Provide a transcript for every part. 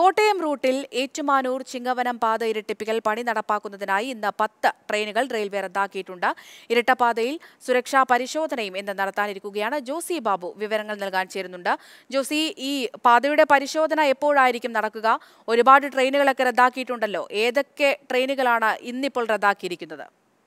കോട്ടയം റൂട്ടിൽ ഏറ്റുമാനൂർ ചിങ്ങവനം പാത ഇരട്ടിപ്പിക്കൽ പണി നടപ്പാക്കുന്നതിനായി ഇന്ന് പത്ത് ട്രെയിനുകൾ റെയിൽവേ റദ്ദാക്കിയിട്ടുണ്ട് ഇരട്ടപ്പാതയിൽ സുരക്ഷാ പരിശോധനയും ഇന്ന് നടത്താനിരിക്കുകയാണ് ജോസി ബാബു വിവരങ്ങൾ നൽകാൻ ചേരുന്നുണ്ട് ജോസി ഈ പാതയുടെ പരിശോധന എപ്പോഴായിരിക്കും നടക്കുക ഒരുപാട് ട്രെയിനുകളൊക്കെ റദ്ദാക്കിയിട്ടുണ്ടല്ലോ ഏതൊക്കെ ട്രെയിനുകളാണ് ഇന്നിപ്പോൾ റദ്ദാക്കിയിരിക്കുന്നത്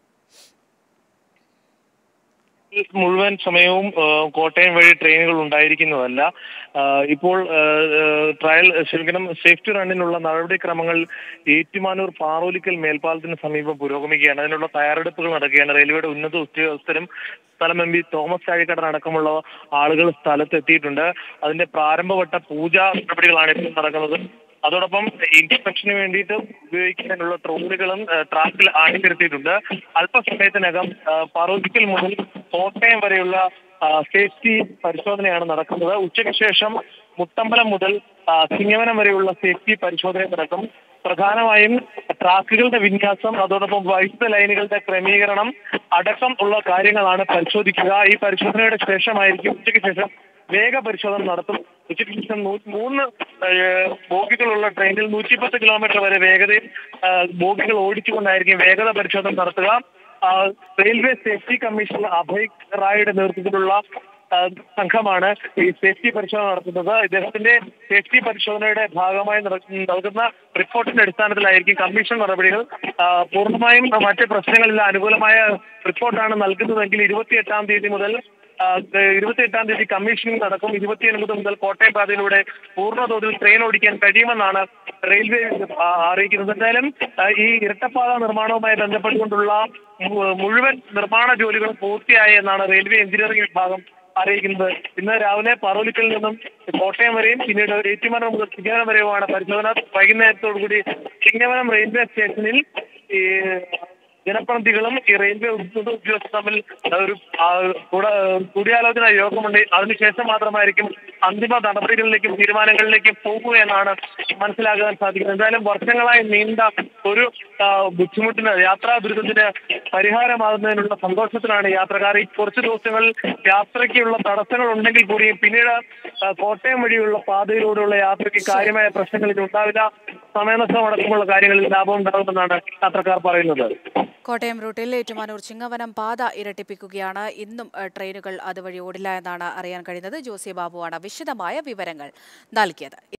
ഈ മുഴുവൻ സമയവും ആ, കോട്ടയം വഴി ട്രെയിനുകൾ ഉണ്ടായിരിക്കുന്നതല്ല ആ, ഇപ്പോൾ ആ, ആ, ട്രയൽ ക്ഷമിക്കണം സേഫ്റ്റി റണ്ണിനുള്ള നടപടിക്രമങ്ങൾ ഏറ്റുമാനൂർ പാറോലിക്കൽ മേൽപ്പാലത്തിന് സമീപം പുരോഗമിക്കുകയാണ് അതിനുള്ള തയ്യാറെടുപ്പുകൾ നടക്കുകയാണ് റെയിൽവേയുടെ ഉന്നത ഉദ്യോഗസ്ഥരും സ്ഥലം എം പി തോമസ് ചാഴിക്കടൻ അടക്കമുള്ള ആളുകൾ സ്ഥലത്തെത്തിയിട്ടുണ്ട് അതിന്റെ പ്രാരംഭവട്ട പൂജാ നടപടികളാണ് ഇപ്പോൾ നടക്കുന്നത് അതോടൊപ്പം ഇൻസ്പെക്ഷന് വേണ്ടിയിട്ട് ഉപയോഗിക്കാനുള്ള ട്രോളുകളും ട്രാക്കിൽ അണിനിരത്തിയിട്ടുണ്ട് അല്പസമയത്തിനകം പറോജിക്കൽ മുതൽ കോട്ടയം വരെയുള്ള ആ, സേഫ്റ്റി പരിശോധനയാണ് നടക്കുന്നത് ഉച്ചയ്ക്ക് ശേഷം മുട്ടമ്പലം മുതൽ ആ, ചിങ്ങവനം വരെയുള്ള സേഫ്റ്റി പരിശോധന നടക്കും പ്രധാനമായും ട്രാക്കുകളുടെ വിന്യാസം അതോടൊപ്പം വൈദ്യുത ലൈനുകളുടെ ക്രമീകരണം അടക്കം ഉള്ള കാര്യങ്ങളാണ് പരിശോധിക്കുക ഈ പരിശോധനയുടെ ശേഷമായിരിക്കും ഉച്ചയ്ക്ക് ശേഷം വേഗ പരിശോധന നടത്തും ഉച്ചയ്ക്ക് ശേഷം നൂ- മൂന്ന് ഏഹ്, ബോഗികളുള്ള ട്രെയിനിൽ നൂറ്റി പത്ത് കിലോമീറ്റർ വരെ വേഗതയിൽ ആ, ബോഗികൾ ഓടിച്ചുകൊണ്ടായിരിക്കും വേഗത പരിശോധന നടത്തുക ആ, റെയിൽവേ സേഫ്റ്റി കമ്മീഷണർ അഭയ് റായുടെ നേതൃത്വത്തിലുള്ള ആ, സംഘമാണ് ഈ സേഫ്റ്റി പരിശോധന നടത്തുന്നത് ഇദ്ദേഹത്തിന്റെ സേഫ്റ്റി പരിശോധനയുടെ ഭാഗമായി നട- നൽകുന്ന റിപ്പോർട്ടിന്റെ അടിസ്ഥാനത്തിലായിരിക്കും കമ്മീഷൻ നടപടികൾ ആ, പൂർണ്ണമായും മറ്റ് പ്രശ്നങ്ങളിൽ അനുകൂലമായ റിപ്പോർട്ടാണ് നൽകുന്നതെങ്കിൽ ഇരുപത്തിയെട്ടാം തീയതി മുതൽ ആ, ഇരുപത്തിയെട്ടാം തീയതി കമ്മീഷനിങ് നടക്കും ഇരുപത്തിയൊൻപത് മുതൽ കോട്ടയം പാതയിലൂടെ പൂർണ്ണതോതിൽ ട്രെയിൻ ഓടിക്കാൻ കഴിയുമെന്നാണ് റെയിൽവേ ആ, അറിയിക്കുന്നത് എന്തായാലും ആ, ഈ ഇരട്ടപ്പാത നിർമ്മാണവുമായി ബന്ധപ്പെട്ടുകൊണ്ടുള്ള മു- മുഴുവൻ നിർമ്മാണ ജോലികളും പൂർത്തിയായി എന്നാണ് റെയിൽവേ എഞ്ചിനീയറിംഗ് വിഭാഗം അറിയിക്കുന്നത് ഇന്ന് രാവിലെ പറവലിക്കൽ നിന്നും കോട്ടയം വരെയും പിന്നീട് ഏറ്റുമാനം മുതൽ ചിങ്ങവനം വരെയുമാണ് പരിശോധന വൈകുന്നേരത്തോടു കൂടി ചിങ്ങവനം റെയിൽവേ സ്റ്റേഷനിൽ ഈ ജനപ്രതിനിധികളും ഈ റെയിൽവേ ഉദ്യോഗ ഉദ്യോഗസ്ഥർ തമ്മിൽ ഒരു ആ, കൂട- കൂടിയാലോചന യോഗമുണ്ട് അതിനുശേഷം മാത്രമായിരിക്കും അന്തിമ നടപടികളിലേക്കും തീരുമാനങ്ങളിലേക്കും പോകുക എന്നാണ് മനസ്സിലാക്കാൻ സാധിക്കുന്നത് എന്തായാലും വർഷങ്ങളായി നീണ്ട ഒരു ആ, ബുദ്ധിമുട്ടിന് യാത്രാ ദുരിതത്തിന് പരിഹാരമാകുന്നതിനുള്ള സന്തോഷത്തിലാണ് യാത്രക്കാർ ഈ കുറച്ച് ദിവസങ്ങളിൽ യാത്രയ്ക്കുള്ള തടസ്സങ്ങൾ ഉണ്ടെങ്കിൽ കൂടിയും പിന്നീട് ആ, കോട്ടയം വഴിയുള്ള പാതയിലൂടെയുള്ള യാത്രയ്ക്ക് കാര്യമായ പ്രശ്നങ്ങൾ ഇനി ഉണ്ടാവില്ല സമയനഷ്ടം അടക്കമുള്ള കാര്യങ്ങളിൽ ലാഭം ഉണ്ടാകുമെന്നാണ് യാത്രക്കാർ പറയുന്നത് കോട്ടയം റൂട്ടിൽ ഏറ്റുമാനൂർ ചിങ്ങവനം പാത ഇരട്ടിപ്പിക്കുകയാണ് ഇന്നും ഏഹ്, ട്രെയിനുകൾ അതുവഴി ഓടില്ല എന്നാണ് അറിയാൻ കഴിയുന്നത് ജോസി ബാബുവാണ് വിശദമായ വിവരങ്ങൾ നൽകിയത്